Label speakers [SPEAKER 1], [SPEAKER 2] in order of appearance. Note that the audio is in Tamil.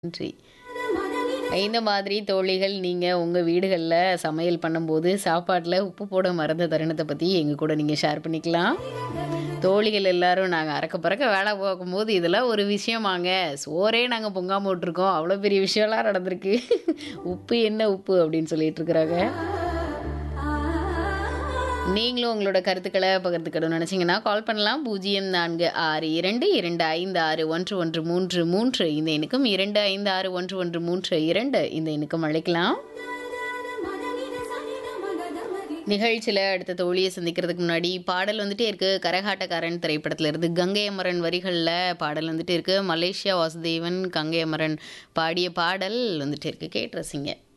[SPEAKER 1] நன்றி. இந்த மாதிரி தோழிகள் நீங்க உங்க வீடுகள்ல சமையல் பண்ணும்போது, சாப்பாட்ல உப்பு போட மறந்த தருணத்த பத்தி எங்க கூட நீங்க ஷேர் பண்ணிக்கலாம். தோழிகள் எல்லாரும் நாங்க அறக்க பறக்க வேல பார்க்கும்போது, இதெல்லாம் ஒரு விஷயமாங்க. சோறே நாங்க பொங்காம விட்டுருக்கோம். அவ்வளோ பெரிய விஷயம்லாம் நடந்திருக்கு. உப்பு என்ன உப்பு அப்படின்னு சொல்லிட்டு இருக்கிறாங்க. நீங்களும் உங்களோட கருத்துக்கள பகிர்ந்துக்கணும்னு நினைச்சீங்கன்னா, கால் பண்ணலாம் 0462256113 இந்த எண்ணுக்கும் 256113 இந்த எண்ணுக்கும் அழைக்கலாம். நிகழ்ச்சியில அடுத்த தோழிய சந்திக்கிறதுக்கு முன்னாடி பாடல் வந்துட்டே இருக்கு. கரகாட்டக்காரன் திரைப்படத்துல இருந்து கங்கை அமரன் வரிகள்ல பாடல் வந்துட்டே இருக்கு. மலேசியா வாசுதேவன், கங்கை அமரன் பாடிய பாடல் வந்துட்டே இருக்கு. கேட்டு ரசிங்க.